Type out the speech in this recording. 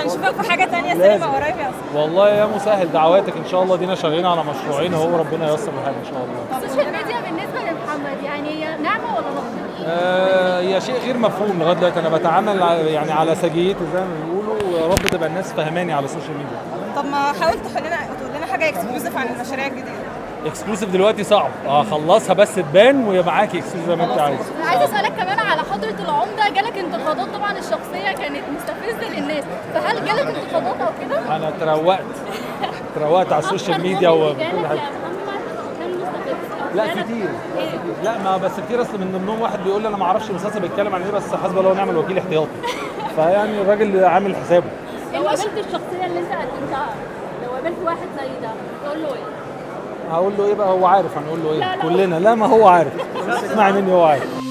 هنشوفك في حاجه تانية لازم. سينما قريب يا أسطى. والله يا مسهل دعواتك ان شاء الله دينا شغالين على مشروعين اهو ربنا ييسر الحال ان شاء الله السوشيال ميديا بالنسبه لمحمد يعني هي نعمه ولا نقمه؟ آه، هي شيء غير مفهوم لغايه دلوقتي انا بتعامل ع- يعني على سجيته زي ما بيقولوا ويا رب تبقى الناس فهماني على السوشيال ميديا طب ما حاول تقول لنا تقول لنا حاجه اكسكلوزيف عن المشاريع الجديده اكسكلوسيف دلوقتي صعب اه خلصها بس تبان ويبقى معاكي اكسكلوسيف زي ما انت عايز انا عايزه اسالك كمان على حضره العمده جالك انتقادات طبعا الشخصيه كانت مستفزه للناس فهل جالك انتقادات او كده؟ انا اتروقت اتروقت على السوشيال ميديا وكل حاجه لا كتير لا كتير لا ما بس كتير اصل من ضمنهم واحد بيقول لي انا ما اعرفش المسلسل بيتكلم عن ايه بس حسب الله ونعم الوكيل احتياطي فيعني الراجل عامل حسابه لو قابلت الشخصيه اللي انت قدمتها لو قابلت واحد زي ده تقول له ايه؟ هقول له ايه بقى هو عارف هنقول له لا، ايه لا. كلنا لا ما هو عارف اسمعي مني هو عارف